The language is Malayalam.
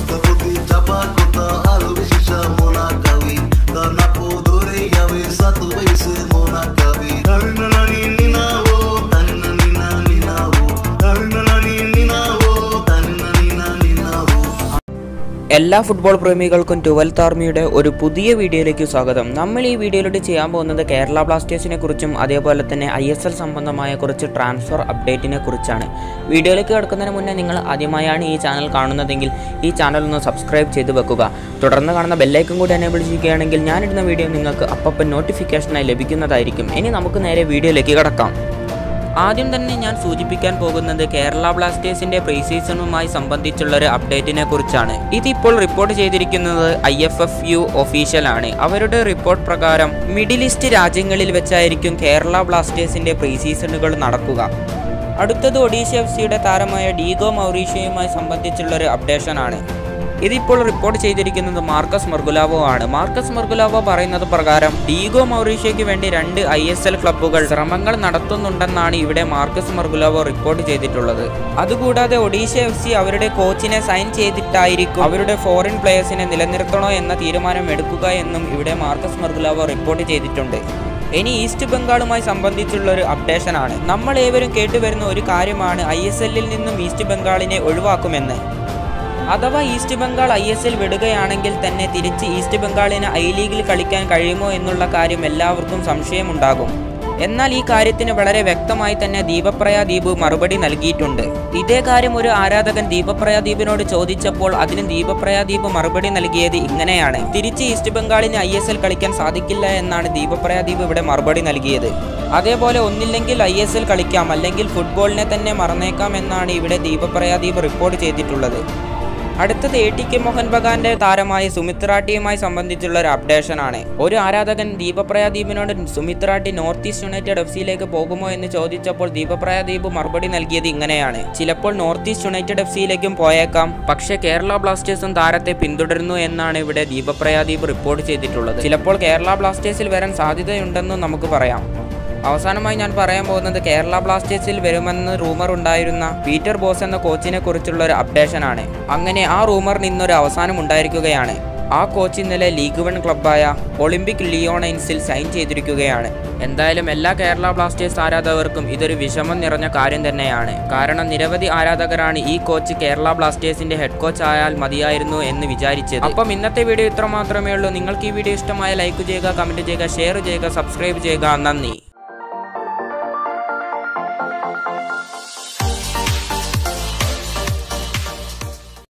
Kaputi chapakota alubishisha mona kawi Kanapo dore yawe satu baise mona kawi Tarina nani ninawo Tarina nina ninawo Tarina nani ninawo Tarina nina ninawo എല്ലാ ഫുട്ബോൾ പ്രേമികൾക്കും ട്വൽത്ത് ആർമിയുടെ ഒരു പുതിയ വീഡിയോയിലേക്ക് സ്വാഗതം നമ്മൾ ഈ വീഡിയോയിലൂടെ ചെയ്യാൻ പോകുന്നത് കേരള ബ്ലാസ്റ്റേഴ്സിനെ കുറിച്ചും അതേപോലെ തന്നെ ഐ എസ് എൽ സംബന്ധമായ കുറച്ച് ട്രാൻസ്ഫർ അപ്ഡേറ്റിനെ കുറിച്ചാണ് വീഡിയോയിലേക്ക് കിടക്കുന്നതിന് മുന്നേ നിങ്ങൾ ആദ്യമായാണ് ഈ ചാനൽ കാണുന്നതെങ്കിൽ ഈ ചാനൽ ഒന്ന് സബ്സ്ക്രൈബ് ചെയ്ത് വെക്കുക തുടർന്ന് കാണുന്ന ബെല്ലൈക്കൺ കൂടി എനേബിൾ ചെയ്യുകയാണെങ്കിൽ ഞാനിടുന്ന വീഡിയോ നിങ്ങൾക്ക് അപ്പം നോട്ടിഫിക്കേഷനായി ലഭിക്കുന്നതായിരിക്കും ഇനി നമുക്ക് നേരെ വീഡിയോയിലേക്ക് കിടക്കാം ആദ്യം തന്നെ ഞാൻ സൂചിപ്പിക്കാൻ പോകുന്നത് കേരള ബ്ലാസ്റ്റേഴ്സിന്റെ പ്രീ സീസണുമായി സംബന്ധിച്ചുള്ള ഒരു അപ്ഡേറ്റിനെ കുറിച്ചാണ് ഇതിപ്പോൾ റിപ്പോർട്ട് ചെയ്തിരിക്കുന്നത് ഐ എഫ് എഫ് യു ഒഫീഷ്യലാണ് അവരുടെ റിപ്പോർട്ട് പ്രകാരം മിഡിൽ ഈസ്റ്റ് രാജ്യങ്ങളിൽ വെച്ചായിരിക്കും കേരള ബ്ലാസ്റ്റേഴ്സിന്റെ പ്രീ സീസണുകൾ നടക്കുക അടുത്തത് ഒഡീഷ എഫ് സിയുടെ താരമായ ഡീഗോ മൗറീഷ്യയുമായി സംബന്ധിച്ചുള്ള ഒരു അപ്ഡേഷനാണ് ഇതിപ്പോൾ റിപ്പോർട്ട് ചെയ്തിരിക്കുന്നത് മാർക്കസ് മർഗുലാവോ ആണ് മാർക്കസ് മർഗുലാവോ പറയുന്നത് പ്രകാരം ഡീഗോ മൗറീഷ്യയ്ക്ക് വേണ്ടി രണ്ട് ഐ എസ് എൽ ക്ലബ്ബുകൾ ശ്രമങ്ങൾ നടത്തുന്നുണ്ടെന്നാണ് ഇവിടെ മാർക്കസ് മർഗുലാവോ റിപ്പോർട്ട് ചെയ്തിട്ടുള്ളത് അതുകൂടാതെ ഒഡീഷ എഫ് സി അവരുടെ കോച്ചിനെ സൈൻ ചെയ്തിട്ടായിരിക്കും അവരുടെ ഫോറിൻ പ്ലേയേഴ്സിനെ നിലനിർത്തണോ എന്ന തീരുമാനം എടുക്കുക എന്നും ഇവിടെ മാർക്കസ് മർഗുലാവോ റിപ്പോർട്ട് ചെയ്തിട്ടുണ്ട് ഇനി ഈസ്റ്റ് ബംഗാളുമായി സംബന്ധിച്ചുള്ള ഒരു അപ്ഡേഷനാണ് നമ്മൾ ഏവരും കേട്ടുവരുന്ന ഒരു കാര്യമാണ് ഐ എസ് എല്ലിൽ നിന്നും ഈസ്റ്റ് ബംഗാളിനെ ഒഴിവാക്കുമെന്ന് അഥവാ East Bengal I S L വിടുകയാണെങ്കിൽ തന്നെ തിരിച്ച് ഈസ്റ്റ് ബംഗാളിന് ഐ ലീഗിൽ കളിക്കാൻ കഴിയുമോ എന്നുള്ള കാര്യം എല്ലാവർക്കും സംശയമുണ്ടാകും എന്നാൽ ഈ കാര്യത്തിന് വളരെ വ്യക്തമായി തന്നെ ദീപപ്രയ ദീപ് മറുപടി നൽകിയിട്ടുണ്ട് ഇതേ കാര്യം ഒരു ആരാധകൻ ദീപപ്രയ ദീപിനോട് ചോദിച്ചപ്പോൾ അതിന് ദീപപ്രയ ദീപ് മറുപടി നൽകിയത് ഇങ്ങനെയാണ് തിരിച്ച് ഈസ്റ്റ് ബംഗാളിന് ഐ എസ് എൽ കളിക്കാൻ സാധിക്കില്ല എന്നാണ് ദീപപ്രയ ദീപ് ഇവിടെ മറുപടി നൽകിയത് അതേപോലെ ഒന്നില്ലെങ്കിൽ ഐ എസ് എൽ കളിക്കാം അല്ലെങ്കിൽ ഫുട്ബോളിനെ തന്നെ മറന്നേക്കാം എന്നാണ് ഇവിടെ ദീപപ്രയ ദീപ് റിപ്പോർട്ട് ചെയ്തിട്ടുള്ളത് അടുത്തത് എ ടി കെ മോഹൻ ബഗാന്റെ താരമായ സുമിത്രാട്ടിയുമായി സംബന്ധിച്ചുള്ള ഒരു അപ്ഡേഷൻ ആണ് ഒരു ആരാധകൻ ദീപപ്രയ ദീപിനോട് Sumit Rathi North East United F സിയിലേക്ക് പോകുമോ എന്ന് ചോദിച്ചപ്പോൾ ദീപപ്രയ ദീപ് മറുപടി നൽകിയത് ഇങ്ങനെയാണ് ചിലപ്പോൾ നോർത്ത് ഈസ്റ്റ് യുണൈറ്റഡ് എഫ് സിയിലേക്കും പോയേക്കാം പക്ഷേ കേരള ബ്ലാസ്റ്റേഴ്സും താരത്തെ പിന്തുടരുന്നു എന്നാണ് ഇവിടെ ദീപപ്രയ ദീപ് റിപ്പോർട്ട് ചെയ്തിട്ടുള്ളത് ചിലപ്പോൾ കേരള ബ്ലാസ്റ്റേഴ്സിൽ വരാൻ സാധ്യതയുണ്ടെന്നും നമുക്ക് പറയാം അവസാനമായി ഞാൻ പറയാൻ പോകുന്നത് കേരള ബ്ലാസ്റ്റേഴ്സിൽ വരുമെന്ന് റൂമർ ഉണ്ടായിരുന്ന പീറ്റർ ബോസ് എന്ന കോച്ചിനെ കുറിച്ചുള്ള ഒരു അപ്ഡേഷൻ ആണ് അങ്ങനെ ആ റൂമറിന് ഇന്നൊരു അവസാനം ഉണ്ടായിരിക്കുകയാണ് ആ കോച്ച് ഇന്നലെ ലീഗ് വൺ ക്ലബ്ബായ ഒളിമ്പിക് ലിയോണൈൻസിൽ സൈൻ ചെയ്തിരിക്കുകയാണ് എന്തായാലും എല്ലാ കേരള ബ്ലാസ്റ്റേഴ്സ് ആരാധകർക്കും ഇതൊരു വിഷമം നിറഞ്ഞ കാര്യം തന്നെയാണ് കാരണം നിരവധി ആരാധകരാണ് ഈ കോച്ച് കേരള ബ്ലാസ്റ്റേഴ്സിന്റെ ഹെഡ് കോച്ച് ആയാൽ മതിയായിരുന്നു എന്ന് വിചാരിച്ചത് അപ്പം ഇന്നത്തെ വീഡിയോ ഇത്ര മാത്രമേ ഉള്ളൂ നിങ്ങൾക്ക് ഈ വീഡിയോ ഇഷ്ടമായ ലൈക്ക് ചെയ്യുക കമന്റ് ചെയ്യുക ഷെയർ ചെയ്യുക സബ്സ്ക്രൈബ് ചെയ്യുക നന്ദി